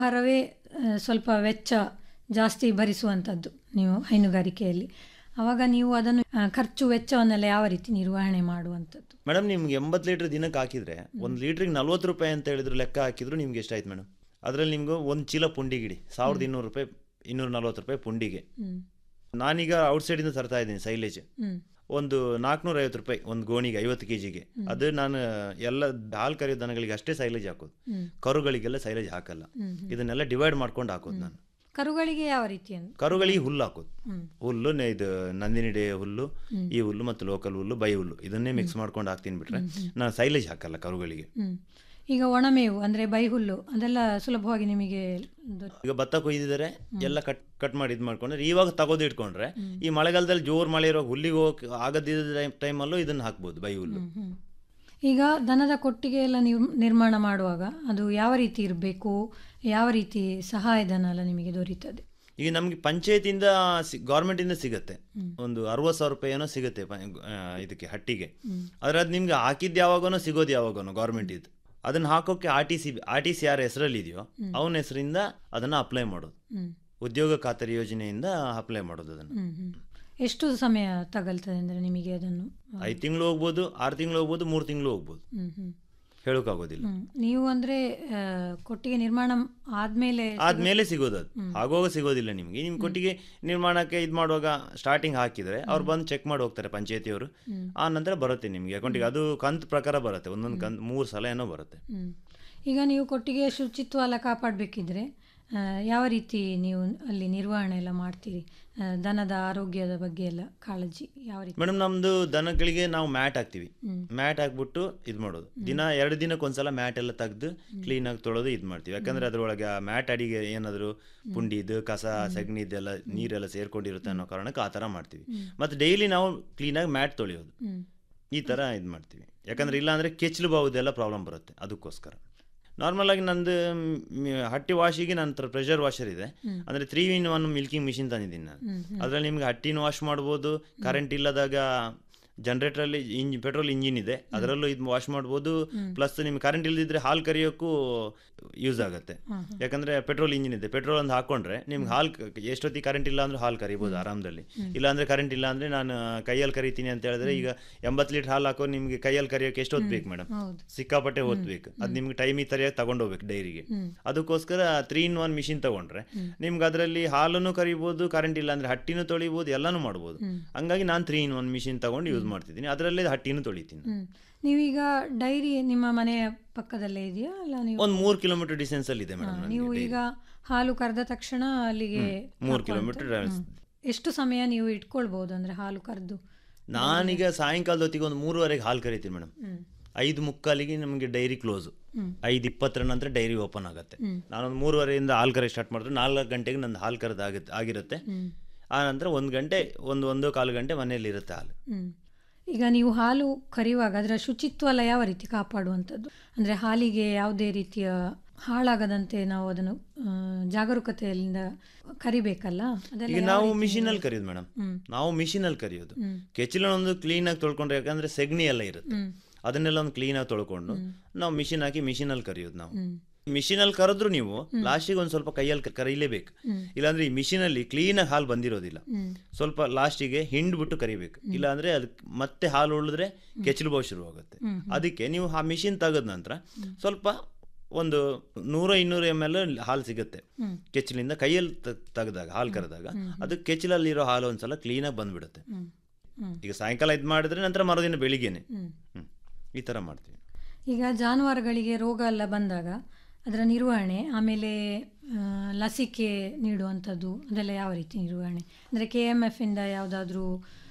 ಆಹಾರವೇ ಆ, ಸ್ವಲ್ಪ ವೆಚ್ಚ ಜಾಸ್ತಿ ಭರಿಸುವಂಥದ್ದು ನೀವು ಹೈನುಗಾರಿಕೆಯಲ್ಲಿ ಆವಾಗ ನೀವು ಅದನ್ನು ಆ, ಖರ್ಚು ವೆಚ್ಚವನ್ನೆಲ್ಲ ಯಾವ ರೀತಿ ನಿರ್ವಹಣೆ ಮಾಡುವಂಥದ್ದು ಮೇಡಮ್ ನಿಮ್ಗೆ ಎಂಬತ್ತು ಲೀಟ್ರ್ ದಿನಕ್ಕೆ ಹಾಕಿದ್ರೆ ಒಂದು ಲೀಟ್ರಿಗೆ ನಲ್ವತ್ತು ರೂಪಾಯಿ ಅಂತ ಹೇಳಿದ್ರು ಲೆಕ್ಕ ಹಾಕಿದ್ರು ನಿಮ್ಗೆ ಎಷ್ಟಾಯ್ತು ಮೇಡಮ್ ಅದರಲ್ಲಿ ನಿಮ್ಗೆ ಒಂದು ಚೀಲ ಪುಂಡಿಗಿಡಿ ಸಾವಿರದ ಇನ್ನೂರು ರೂಪಾಯಿ ಇನ್ನೂರ ನಲ್ವತ್ತು ರೂಪಾಯಿ ಪುಂಡಿಗೆ ಹ್ಮ್ ನಾನೀಗ ಔಟ್ಸೈಡಿಂದ ತರ್ತಾ ಇದ್ದೀನಿ ಸೈಲೇಜ್ ಹ್ಮ್ ಒಂದು ನಾಲ್ಕುನೂರ ಐವತ್ತು ರೂಪಾಯಿ ಒಂದು ಗೋಣಿಗೆ ಐವತ್ತು ಕೆ ಜಿಗೆ ಅದು ನಾನು ಎಲ್ಲ ಹಾಲು ಕರೆಯೋ ದನಗಳಿಗೆ ಅಷ್ಟೇ ಸೈಲೇಜ್ ಹಾಕೋದು ಹ್ಮ್. ಕರುಗಳಿಗೆಲ್ಲ ಸೈಲೇಜ್ ಹಾಕಲ್ಲ ಹ್ಮ್, ಇದನ್ನೆಲ್ಲ ಡಿವೈಡ್ ಮಾಡ್ಕೊಂಡು ಹಾಕೋದು ನಾನು ಕರುಗಳಿಗೆ ಯಾವ ರೀತಿ ಅಂತ ಕರುಗಳಿಗೆ ಹುಲ್ಲು ಹಾಕೋದು ಹ್ಮ್ ಹುಲ್ಲು ನೆ- ಇದು ನಂದಿನಿ ಡೇ ಹುಲ್ಲು ಈ ಹುಲ್ಲು ಮತ್ತು ಲೋಕಲ್ ಹುಲ್ಲು ಬೈ ಹುಲ್ಲು ಇದನ್ನೇ ಮಿಕ್ಸ್ ಮಾಡ್ಕೊಂಡು ಹಾಕ್ತೀನಿ ಬಿಟ್ರೆ ನಾನು ಸೈಲೇಜ್ ಹಾಕಲ್ಲ ಕರುಗಳಿಗೆ ಹ್ಮ್ ಈಗ ಒಣಮೇವು ಅಂದ್ರೆ ಬೈಹುಲ್ಲು ಅದೆಲ್ಲ ಸುಲಭವಾಗಿ ನಿಮಗೆ ದೊರೆ- ಈಗ ಭತ್ತ ಕೊಯ್ದಿದ್ದಾರೆ ಎಲ್ಲ ಕಟ್ ಕಟ್ ಮಾಡಿ ಇದು ಮಾಡ್ಕೊಂಡ್ರೆ ಇವಾಗ ತಗೋದು ಇಟ್ಕೊಂಡ್ರೆ ಈ ಮಳೆಗಾಲದಲ್ಲಿ ಜೋರು ಮಳೆ ಇರೋ ಹುಲ್ಲಿಗೆ ಹೋಗಕ್ಕೆ ಆಗದಿದ್ದ ಟೈಮಲ್ಲೂ ಇದನ್ನ ಹಾಕ್ಬೋದು ಬೈ ಹುಲ್ಲು ಹ್ಮ್, ಹ್ಮ್. ಈಗ ದನದ ಕೊಟ್ಟಿಗೆ ಎಲ್ಲ ನೀವು ನಿರ್ಮಾಣ ಮಾಡುವಾಗ ಅದು ಯಾವ ರೀತಿ ಇರಬೇಕು ಯಾವ ರೀತಿ ಸಹಾಯಧನ ಎಲ್ಲ ನಿಮಗೆ ದೊರೀತದೆ ಈಗ ನಮಗೆ ಪಂಚಾಯತಿಂದ ಗೌರ್ಮೆಂಟಿಂದ ಸಿಗುತ್ತೆ ಒಂದು ಅರವತ್ತು ಸಾವಿರ ರೂಪಾಯಿ ಏನೋ ಸಿಗುತ್ತೆ ಪ- ಆ, ಇದಕ್ಕೆ ಹಟ್ಟಿಗೆ ಆದರೆ ಅದು ನಿಮ್ಗೆ ಹಾಕಿದ್ದು ಯಾವಾಗನೋ ಸಿಗೋದು ಯಾವಾಗನೋ ಗೌರ್ಮೆಂಟ್ ಇದು ಅದನ್ನ ಹಾಕೋಕೆ R T C R T C ಯಾರ ಹೆಸರಲ್ಲಿ ಇದೆಯೋ ಅವನ ಹೆಸರಿಂದ ಅದನ್ನ ಅಪ್ಲೈ ಮಾಡೋದು ಹ್ಮ್ ಉದ್ಯೋಗ ಖಾತರಿ ಯೋಜನೆಯಿಂದ ಅಪ್ಲೈ ಮಾಡೋದು ಅದನ್ನು ಹ್ಮ್ ಹ್ಮ್ ಎಷ್ಟು ಸಮಯ ತಗಲ್ತದೆ ಅಂದ್ರೆ ನಿಮಗೆ ಅದನ್ನು ಐದು ತಿಂಗಳು ಹೋಗ್ಬೋದು ಆರು ತಿಂಗಳು ಹೋಗ್ಬೋದು ಮೂರು ತಿಂಗಳು ಹೋಗ್ಬೋದು ಹ್ಮ್ ಹ್ಮ್ ಹೇಳೋಕ್ಕಾಗೋದಿಲ್ಲ ಹ್ಮ್ ನೀವು ಅಂದ್ರೆ ಆ, ಕೊಟ್ಟಿಗೆ ನಿರ್ಮಾಣ ಆದ್ಮೇಲೆ ಆದ್ಮೇಲೆ ಸಿಗೋದು ಅದು ಆಗುವಾಗ ಸಿಗೋದಿಲ್ಲ ನಿಮಗೆ ನಿಮ್ ಕೊಟ್ಟಿಗೆ ನಿರ್ಮಾಣಕ್ಕೆ ಇದು ಮಾಡುವಾಗ ಸ್ಟಾರ್ಟಿಂಗ್ ಹಾಕಿದ್ರೆ ಅವ್ರು ಬಂದು ಚೆಕ್ ಮಾಡಿ ಹೋಗ್ತಾರೆ ಪಂಚಾಯತಿಯವರು ಆ ನಂತರ ಬರುತ್ತೆ ನಿಮಗೆ ಅಕೌಂಟಿಗೆ ಅದು ಕಂತು ಪ್ರಕಾರ ಬರುತ್ತೆ ಒಂದೊಂದು ಕಂತು ಮೂರು ಸಲ ಏನೋ ಬರುತ್ತೆ ಹ್ಮ್ ಈಗ ನೀವು ಕೊಟ್ಟಿಗೆ ಶುಚಿತ್ವ ಎಲ್ಲ ಕಾಪಾಡಬೇಕಿದ್ರೆ ಯಾವ ರೀತಿ ನೀವು ಅಲ್ಲಿ ನಿರ್ವಹಣೆ ಎಲ್ಲ ಮಾಡ್ತೀರಿ ಆ, ದನದ ಆರೋಗ್ಯದ ಬಗ್ಗೆ ಎಲ್ಲ ಕಾಳಜಿ ಯಾವ ರೀತಿ ಮೇಡಮ್ ನಮ್ದು ದನಗಳಿಗೆ ನಾವು ಮ್ಯಾಟ್ ಹಾಕ್ತಿವಿ ಹ್ಮ್. ಮ್ಯಾಟ್ ಹಾಕ್ಬಿಟ್ಟು ಇದು ಮಾಡೋದು ದಿನ ಎರಡು ದಿನಕ್ಕೆ ಒಂದ್ಸಲ ಮ್ಯಾಟ್ ಎಲ್ಲ ತೆಗೆದು ಕ್ಲೀನಾಗಿ ತೊಳೆದು ಇದು ಮಾಡ್ತೀವಿ ಯಾಕಂದ್ರೆ ಅದ್ರೊಳಗೆ ಆ ಮ್ಯಾಟ್ ಅಡಿಗೆ ಏನಾದರೂ ಪುಂಡಿ ಇದು ಕಸ ಸಗಣಿ ಇದೆಲ್ಲ ನೀರೆಲ್ಲ ಸೇರ್ಕೊಂಡಿರುತ್ತೆ ಅನ್ನೋ ಕಾರಣಕ್ಕೆ ಆ ಥರ ಮಾಡ್ತೀವಿ ಮತ್ತು ಡೈಲಿ ನಾವು ಕ್ಲೀನಾಗಿ ಮ್ಯಾಟ್ ತೊಳೆಯೋದು ಹ್ಮ್ ಈ ಥರ ಇದು ಮಾಡ್ತೀವಿ ಯಾಕಂದ್ರೆ ಇಲ್ಲಾಂದರೆ ಕೆಚ್ಚಲು ಬಾವುದೆಲ್ಲ ಪ್ರಾಬ್ಲಮ್ ಬರುತ್ತೆ ಅದಕ್ಕೋಸ್ಕರ ನಾರ್ಮಲ್ ಆಗಿ ನಂದು ಮ್, ಹಟ್ಟಿ ವಾಶಿಗೆ ನನ್ನ ಹತ್ರ ಪ್ರೆಷರ್ ವಾಷರ್ ಇದೆ ಅಂದರೆ three in one milking machine ತಂದಿದ್ದೀನಿ ನಾನು ಅದರಲ್ಲಿ ನಿಮ್ಗೆ ಹಟ್ಟಿನ ವಾಶ್ ಮಾಡ್ಬೋದು ಕರೆಂಟ್ ಇಲ್ಲದಾಗ ಜನರೇಟ್ರಲ್ಲಿ ಇಂಜ್ ಪೆಟ್ರೋಲ್ ಇಂಜಿನ್ ಇದೆ ಅದರಲ್ಲೂ ಇದು ವಾಶ್ ಮಾಡ್ಬೋದು ಪ್ಲಸ್ ನಿಮ್ಗೆ ಕರೆಂಟ್ ಇಲ್ಲದಿದ್ರೆ ಹಾಲು ಕರಿಯೋಕ್ಕೂ ಯೂಸ್ ಆಗುತ್ತೆ ಯಾಕಂದ್ರೆ ಪೆಟ್ರೋಲ್ ಇಂಜಿನ್ ಇದೆ ಪೆಟ್ರೋಲ್ ಒಂದು ಹಾಕೊಂಡ್ರೆ ನಿಮ್ಗೆ ಹಾಲು ಎಷ್ಟೊತ್ತಿಗೆ ಕರೆಂಟ್ ಇಲ್ಲ ಅಂದ್ರೆ ಹಾಲು ಕರಿಬೋದು ಆರಾಮದಲ್ಲಿ ಇಲ್ಲ ಅಂದ್ರೆ ಕರೆಂಟ್ ಇಲ್ಲ ಅಂದ್ರೆ ನಾನು ಕೈಯಲ್ಲಿ ಕರಿತೀನಿ ಅಂತ ಹೇಳಿದ್ರೆ ಈಗ ಎಂಬತ್ತು ಲೀಟರ್ ಹಾಲು ಹಾಕೋ ನಿಮ್ಗೆ ಕೈಯಲ್ಲಿ ಕರಿಯೋಕೆ ಎಷ್ಟು ಹೊತ್ತು ಬೇಕು ಮೇಡಮ್ ಹೌದು ಸಿಕ್ಕಾಪಟ್ಟೆ ಓದ್ಬೇಕು ಅದು ನಿಮ್ಗೆ ಟೈಮಿಗೆ ತರಿಯಾಗಿ ತಗೊಂಡೋಗ್ಬೇಕು ಡೈರಿಗೆ ಅದಕ್ಕೋಸ್ಕರ ತ್ರೀ ಇನ್ ಒನ್ ಮಿಷಿನ್ ತಗೊಂಡ್ರೆ ನಿಮ್ಗೆ ಅದರಲ್ಲಿ ಹಾಲನ್ನು ಕರಿಬೋದು ಕರೆಂಟ್ ಇಲ್ಲ ಅಂದ್ರೆ ಹಟ್ಟಿನೂ ತೊಳಿಬೋದು ಎಲ್ಲಾನು ಮಾಡ್ಬೋದು ಹಂಗಾಗಿ ನಾನು ತ್ರೀ ಇನ್ ಒನ್ ಮಿಷಿನ್ ತಗೊಂಡು ಯೂಸ್ ಮಾಡ್ತಿದ್ದೀನಿ ಅದರಲ್ಲೇ ಹಟ್ಟಿನೂ ತೊಳಿತೀನಿ ಹ್ಮ್ ನೀವೀಗ ಡೈರಿ ನಿಮ್ಮ ಮನೆಯ ಪಕ್ಕದಲ್ಲೇ ಇದೆಯಾ ಅಲ್ಲ ನೀವು ಒಂದು ಮೂರು ಕಿಲೋಮೀಟರ್ ಡಿಸ್ಟೆನ್ಸ್ ಅಲ್ಲಿ ಇದೆ ಮೇಡಮ್ ನೀವು ಈಗ ಹಾಲು ಕರೆದ ತಕ್ಷಣ ಅಲ್ಲಿಗೆ ಮೂರು ಕಿಲೋಮೀಟರ್ ಎಷ್ಟು ಸಮಯ ನೀವು ಇಟ್ಕೊಳ್ಬಹುದು ಅಂದ್ರೆ ಹಾಲು ಕರೆದು ನಾನೀಗ ಸಾಯಂಕಾಲದ ಹೊತ್ತಿಗೆ ಒಂದು ಮೂರುವರೆಗೆ ಹಾಲು ಕರಿತೀನಿ ಮೇಡಮ್ ಹ್ಮ್ ಐದು ಮುಕ್ಕಾಲಿಗೆ ನಮಗೆ ಡೈರಿ ಕ್ಲೋಸು ಹ್ಮ್. ಐದು ಇಪ್ಪತ್ತರ ನಂತರ ಡೈರಿ ಓಪನ್ ಆಗುತ್ತೆ ನಾನೊಂದು ಮೂರುವರೆಯಿಂದ ಹಾಲು ಕರೆ ಸ್ಟಾರ್ಟ್ ಮಾಡಿದ್ರೆ ನಾಲ್ಕು ಗಂಟೆಗೆ ನಂದು ಹಾಲು ಕರೆದು ಆಗುತ್ತೆ ಆಗಿರುತ್ತೆ ಹ್ಮ್ ಆ ನಂತರ ಒಂದು ಗಂಟೆ ಒಂದು ಒಂದು ಕಾಲು ಗಂಟೆ ಮನೆಯಲ್ಲಿ ಇರುತ್ತೆ ಹಾಲು ಹ್ಮ್ ಈಗ ನೀವು ಹಾಲು ಕರೆಯುವಾಗ ಅದರ ಶುಚಿತ್ವ ಎಲ್ಲ ಯಾವ ರೀತಿ ಕಾಪಾಡುವಂಥದ್ದು ಅಂದರೆ ಹಾಲಿಗೆ ಯಾವುದೇ ರೀತಿಯ ಹಾಳಾಗದಂತೆ ನಾವು ಅದನ್ನು ಆ, ಜಾಗರೂಕತೆಯಿಂದ ಕರಿಬೇಕಲ್ಲ ಅದೆಲ್ಲ ಈಗ ಯಾವ ನಾವು ರೀತಿ ಮಿಷಿನಲ್ಲಿ ಕರಿಯೋದು ಮೇಡಮ್ ಹ್ಮ್. ನಾವು ಮಿಷಿನಲ್ಲಿ ಕರಿಯೋದು ಹ್ಮ್. ಕೆಚ್ಚಲನ್ನೊಂದು ಕ್ಲೀನಾಗಿ ತೊಳ್ಕೊಂಡ್ರೆ ಯಾಕಂದ್ರೆ ಸೆಗಣಿ ಎಲ್ಲ ಇರುತ್ತೆ ಹ್ಮ್. ಅದನ್ನೆಲ್ಲ ಒಂದು ಕ್ಲೀನಾಗಿ ತೊಳ್ಕೊಂಡು ನಾವು ಮಿಷಿನ್ ಹಾಕಿ ಮಿಷಿನಲ್ಲಿ ಕರಿಯೋದು ನಾವು ಹ್ಮ್. ಮಿಷಿನಲ್ಲಿ ಕರೆದ್ರು ನೀವು ಲಾಸ್ಟಿಗೆ ಒಂದು ಸ್ವಲ್ಪ ಕೈಯಲ್ಲಿ ಕ- ಕರೀಲೇಬೇಕು ಇಲ್ಲಾಂದ್ರೆ ಈ ಮಿಷಿನಲ್ಲಿ ಕ್ಲೀನಾಗಿ ಹಾಲು ಬಂದಿರೋದಿಲ್ಲ ಹ್ಮ್. ಸ್ವಲ್ಪ ಲಾಸ್ಟಿಗೆ ಹಿಂಡ್ಬಿಟ್ಟು ಕರಿಬೇಕು ಇಲ್ಲಾಂದ್ರೆ ಅದಕ್ಕೆ ಮತ್ತೆ ಹಾಲು ಉಳಿದ್ರೆ ಕೆಚ್ಚಲು ಬಹು ಶುರುವಾಗುತ್ತೆ ಅದಕ್ಕೆ ನೀವು ಆ ಮಿಷಿನ್ ತೆಗೆದ ನಂತರ ಸ್ವಲ್ಪ ಒಂದು ನೂರ ಇನ್ನೂರು ಎಮ್ ಎಲ್ ಹಾಲು ಸಿಗುತ್ತೆ ಹ್ಮ್. ಕೆಚ್ಚಲಿಂದ ಕೈಯಲ್ಲಿ ತೆಗೆದಾಗ ಹಾಲು ಕರೆದಾಗ ಅದು ಕೆಚ್ಚಲಲ್ಲಿರೋ ಹಾಲು ಒಂದ್ಸಲ ಕ್ಲೀನಾಗಿ ಬಂದ್ಬಿಡುತ್ತೆ ಹ್ಮ್. ಹ್ಮ್. ಈಗ ಸಾಯಂಕಾಲ ಇದು ಮಾಡಿದ್ರೆ ನಂತರ ಮರುದಿನ ಬೆಳಿಗ್ಗೆನೆ ಹ್ಮ್. ಹ್ಮ್. ಈ ಥರ ಮಾಡ್ತೀವಿ ಈಗ ಜಾನುವಾರುಗಳಿಗೆ ರೋಗ ಎಲ್ಲ ಬಂದಾಗ ಅದರ ನಿರ್ವಹಣೆ ಆಮೇಲೆ ಆ, ಲಸಿಕೆ ನೀಡುವಂಥದ್ದು ಅದೆಲ್ಲ ಯಾವ ರೀತಿ ನಿರ್ವಹಣೆ ಅಂದರೆ ಕೆ ಎಮ್ ಎಫ್ ಇಂದ ಯಾವುದಾದ್ರೂ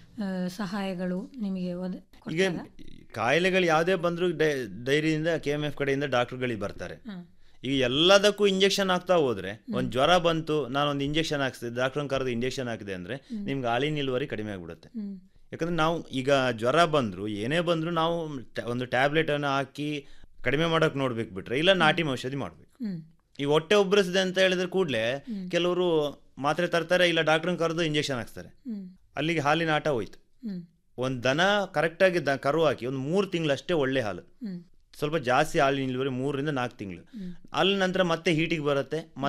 ಸಹಾಯಗಳು ನಿಮಗೆ ಒದ- ಈಗ ಕೊಡ್ತಾರಾ? ಕಾಯಿಲೆಗಳು ಯಾವುದೇ ಬಂದರೂ ಡೈರಿಯಿಂದ ಕೆ ಎಮ್ ಎಫ್ ಕಡೆಯಿಂದ ಡಾಕ್ಟರ್ಗಳಿಗೆ ಬರ್ತಾರೆ ಹ್ಮ್. ಈಗ ಎಲ್ಲದಕ್ಕೂ ಇಂಜೆಕ್ಷನ್ ಹಾಕ್ತಾ ಹೋದ್ರೆ ಒಂದು ಜ್ವರ ಬಂತು ನಾನೊಂದು ಇಂಜೆಕ್ಷನ್ ಹಾಕ್ಸಿದೆ ಡಾಕ್ಟರ್ ಕರೆದು ಇಂಜೆಕ್ಷನ್ ಹಾಕಿದೆ ಅಂದ್ರೆ ನಿಮ್ಗೆ ಹಾಲಿನ ಇಳುವರಿ ಕಡಿಮೆ ಆಗ್ಬಿಡುತ್ತೆ ಹ್ಮ್. ಯಾಕಂದ್ರೆ ನಾವು ಈಗ ಜ್ವರ ಬಂದ್ರು ಏನೇ ಬಂದ್ರು ನಾವು ಟ- ಒಂದು ಟ್ಯಾಬ್ಲೆಟ್ ಅನ್ನು ಹಾಕಿ ಕಡಿಮೆ ಮಾಡೋಕೆ ನೋಡ್ಬೇಕು ಬಿಟ್ರೆ ಇಲ್ಲ ನಾಟಿ ಔಷಧಿ ಮಾಡ್ಬೇಕು ಹ್ಮ್. ಈ ಹೊಟ್ಟೆ ಉಬ್ಬರಿಸಿದೆ ಅಂತ ಹೇಳಿದ್ರೆ ಕೂಡಲೇ ಕೆಲವರು ಮಾತ್ರೆ ತರ್ತಾರೆ ಇಲ್ಲ ಡಾಕ್ಟ್ರನ್ನ ಕರೆದು ಇಂಜೆಕ್ಷನ್ ಹಾಕ್ಸ್ತಾರೆ ಹ್ಮ್. ಅಲ್ಲಿಗೆ ಹಾಲಿನ ಆಟ ಹೋಯ್ತು ಹ್ಮ್. ಒಂದು ದನ ಕರೆಕ್ಟಾಗಿ ದ ಕರು ಹಾಕಿ ಒಂದು ಮೂರು ತಿಂಗಳಷ್ಟೇ ಒಳ್ಳೆ ಹಾಲು ಹ್ಮ್. ಸ್ವಲ್ಪ ಜಾಸ್ತಿ ಹಾಲಿನ ಇಳುವರಿ ಮೂರರಿಂದ ನಾಲ್ಕು ತಿಂಗಳು ಅಲ್ಲಿ ನಂತರ ಮತ್ತೆ ಹೀಟಿಗೆ ಬರುತ್ತೆ